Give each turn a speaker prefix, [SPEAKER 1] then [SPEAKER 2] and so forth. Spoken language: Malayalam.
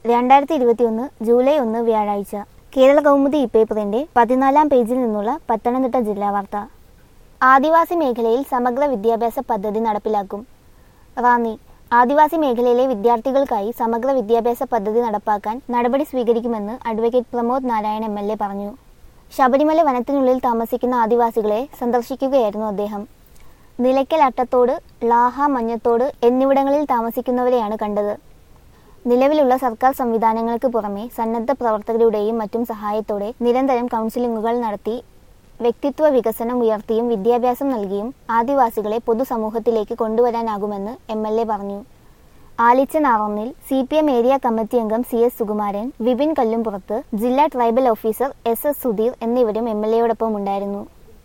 [SPEAKER 1] രണ്ടായിരത്തി ഇരുപത്തിയൊന്ന് ജൂലൈ ഒന്ന് വ്യാഴാഴ്ച കേരള കൗമുദി ഇപ്പേപ്പറിന്റെ പതിനാലാം പേജിൽ നിന്നുള്ള പത്തനംതിട്ട ജില്ലാ വാർത്ത ആദിവാസി മേഖലയിൽ സമഗ്ര വിദ്യാഭ്യാസ പദ്ധതി നടപ്പിലാക്കും റാന്നി ആദിവാസി മേഖലയിലെ വിദ്യാർത്ഥികൾക്കായി സമഗ്ര വിദ്യാഭ്യാസ പദ്ധതി നടപ്പാക്കാൻ നടപടി സ്വീകരിക്കുമെന്ന് advocate Pramod Narayan M L A പറഞ്ഞു ശബരിമല വനത്തിനുള്ളിൽ താമസിക്കുന്ന ആദിവാസികളെ സന്ദർശിക്കുകയായിരുന്നു അദ്ദേഹം നിലയ്ക്കൽ അട്ടത്തോട് ലാഹ മഞ്ഞത്തോട് എന്നിവിടങ്ങളിൽ താമസിക്കുന്നവരെയാണ് കണ്ടത് നിലവിലുള്ള സർക്കാർ സംവിധാനങ്ങൾക്ക് പുറമെ സന്നദ്ധ പ്രവർത്തകരുടെയും മറ്റും സഹായത്തോടെ നിരന്തരം കൗൺസിലിംഗുകൾ നടത്തി വ്യക്തിത്വ വികസനം ഉയർത്തിയും വിദ്യാഭ്യാസം നൽകിയും ആദിവാസികളെ പൊതുസമൂഹത്തിലേക്ക് കൊണ്ടുവരാനാകുമെന്ന് എം എൽ എ പറഞ്ഞു ആലിച്ചനാറൊന്നിൽ C P M area committee അംഗം സി എസ് സുകുമാരൻ വിപിൻ കല്ലുംപുറത്ത് ജില്ലാ tribal officer S S Sudheer എന്നിവരും എം എൽ എയോടൊപ്പം ഉണ്ടായിരുന്നു